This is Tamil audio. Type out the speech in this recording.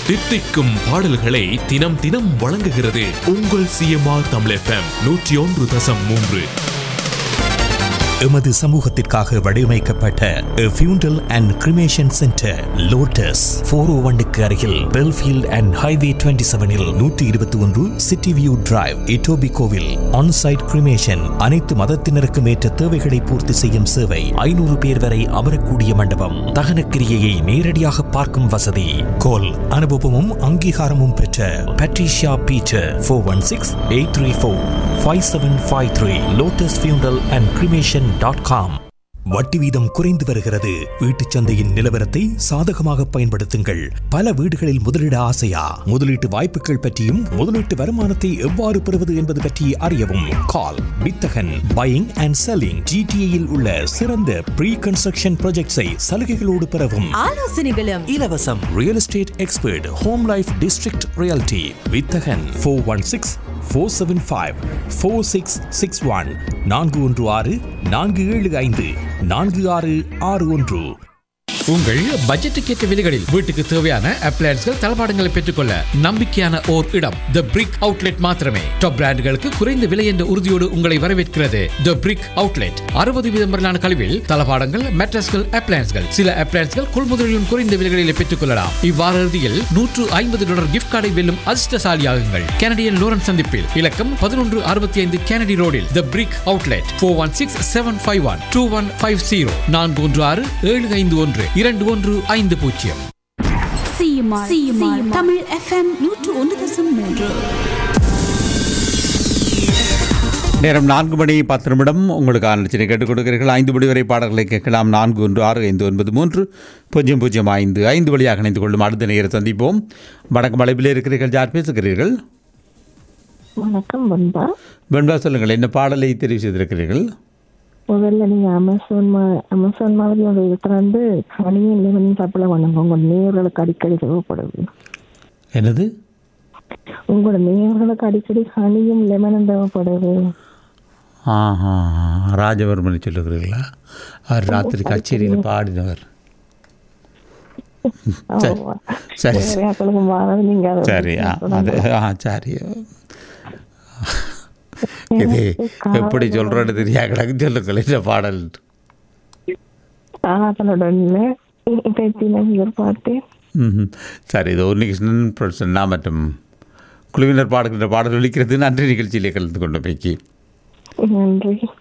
தித்திக்கும் பாடல்களை தினம் தினம் வழங்குகிறது உங்கள் சிஎம்ஆர் தமிழ் எஃப்எம் நூற்றி ஒன்று தசம் மூன்று எமது சமூகத்திற்காக வடிவமைக்கப்பட்ட funeral and cremation centre Lotus four O ஒன்னுக்கு அருகில் பெல்ஃபீல்ட் அண்ட் ஹைவே டுவெண்ட்டி செவனில் நூற்றி இருபத்தி ஒன்று சிட்டி வியூ டிரைவ் இட்டோபி கோவில் ஆன்சைட் கிரிமேஷன் அனைத்து மதத்தினருக்கும் ஏற்ற தேவைகளை பூர்த்தி செய்யும் சேவை ஐநூறு பேர் வரை அமரக்கூடிய மண்டபம் தகனக்கிரியையை நேரடியாக பார்க்கும் வசதி கோல் அனுபவமும் அங்கீகாரமும் பெற்ற Patricia Peter four one six eight three four five seven five three Lotus funeral and cremation dot com வட்டி வீதம் குறைந்து வருகிறது வீட்டுச் சந்தையின் நிலவரத்தை சாதகமாக பயன்படுத்துங்கள் பல வீடுகளில் முதலீட ஆசையா முதலீட்டு வாய்ப்புகள் பற்றியும் முதலீட்டு வருமானத்தை எவ்வாறு பெறுவது என்பது பற்றி அறியவும் கால் வித்தகன் பையிங் அண்ட் செல்லிங் ஜிடிஏயில் உள்ள சிறந்த ப்ரீ கன்ஸ்ட்ரக்ஷன் ப்ராஜெக்ட்ஸை சலுகைகளோடு பெறவும் ஆலோசனைகளும் இலவசம் real estate expert home life district reality வித்தகன் four one six four seven five four six six one நான்கு ஒன்று ஆறு நான்கு ஏழு ஐந்து நான்கு ஆறு ஆறு ஒன்று உங்கள் பட்ஜெட்டுக்கேற்ற விலைகளில் வீட்டுக்கு தேவையான அப்ளையன்ஸ்கள் தளபாடங்களை பெற்றுக்கொள்ள நம்பிக்கையான ஓர் இடம் த பிரிக் அவுட்லெட் மாத்திரமே டாப் பிராண்டுகளுக்கு குறைந்த விலை என்ற உறுதியோடு உங்களை வரவேற்கிறது த பிரிக் அவுட்லெட் அறுபது வீதம் வரையிலான கழிவில் தளபாடங்கள் மெட்ரஸ்கள் அப்ளையன்ஸ்கள் சில அப்ளையன்ஸ்கள் கொள்முதலிலும் குறைந்த விலைகளில் பெற்றுக்கொள்ளலாம் இவ்வார இறுதியில் நூற்று ஐம்பது டாலர் கிஃப்ட் கார்டை வெல்லும் அதிர்ஷ்டசாலியாகுங்கள் கனடியன் லோரன் சந்திப்பில் இலக்கம் பதினொன்று அறுபத்தி ஐந்து கெனடி ரோடில் the brick outlet four one six seven five one two one five zero நான்கு ஒன்று ஆறு ஏழு ஐந்து ஒன்று இரண்டு ஒன்று ஐந்து பூஜ்ஜியம் சிஎம்ஆர் சிஎம்ஆர் தமிழ் எஃப்எம் நூற்று ஒன்று தசம் மூன்று நேரம் நான்கு மணி பத்து நிமிடம் உங்களுக்கான நிச்சயம் கேட்டுக் கொடுக்கிறீர்கள் ஐந்து மணி வரை பாடல்களை கேட்கலாம் நான்கு ஒன்று ஆறு ஐந்து ஒன்பது மூன்று பூஜ்ஜியம் பூஜ்ஜியம் ஐந்து ஐந்து வழியாக இணைந்து கொள்ளும் அடுத்த நேரம் சந்திப்போம் வணக்கம் அழைப்பில் இருக்கிறீர்கள் யார் பேசுகிறீர்கள் வணக்கம் பண்பா வெண்பா சொல்லுங்கள் என்ன பாடலை தெரிவு செய்திருக்கிறீர்கள் முதல்ல நீங்க அமேசான் மா அமேசான் மாதிரியோட இடத்துல வந்து ஹனியும் லெமனும் சப்ளை பண்ணுங்க உங்க நேயர்களுக்கு அடிக்கடி தேவைப்படுது என்னது உங்களோட நேயர்களுக்கு அடிக்கடி ஹனியும் லெமனும் தேவைப்படுது ஆஹா ராஜவர்மனை சொல்லுகிறீர்களா அவர் ராத்திரி கச்சேரியில் பாடினவர் சரி ஆமா. சரி வேற யாருக்கும் மாறாது நீங்க அதை சரி ஆ அது ஆ சரி இது எப்படி சொல்கிறோன்னு தெரியா கிடக்கு சொல்லுங்கள் இந்த பாடல் காதலோட பேச்சு பாட்டு ம்ஹும். சரி இது ஒரு கிருஷ்ணன் பிரசன்னா மற்றும் குழுவினர் பாடுகின்ற பாடல் ஒலிக்கிறது நன்றி நிகழ்ச்சியிலே கலந்து கொண்ட பைக்கி நன்றி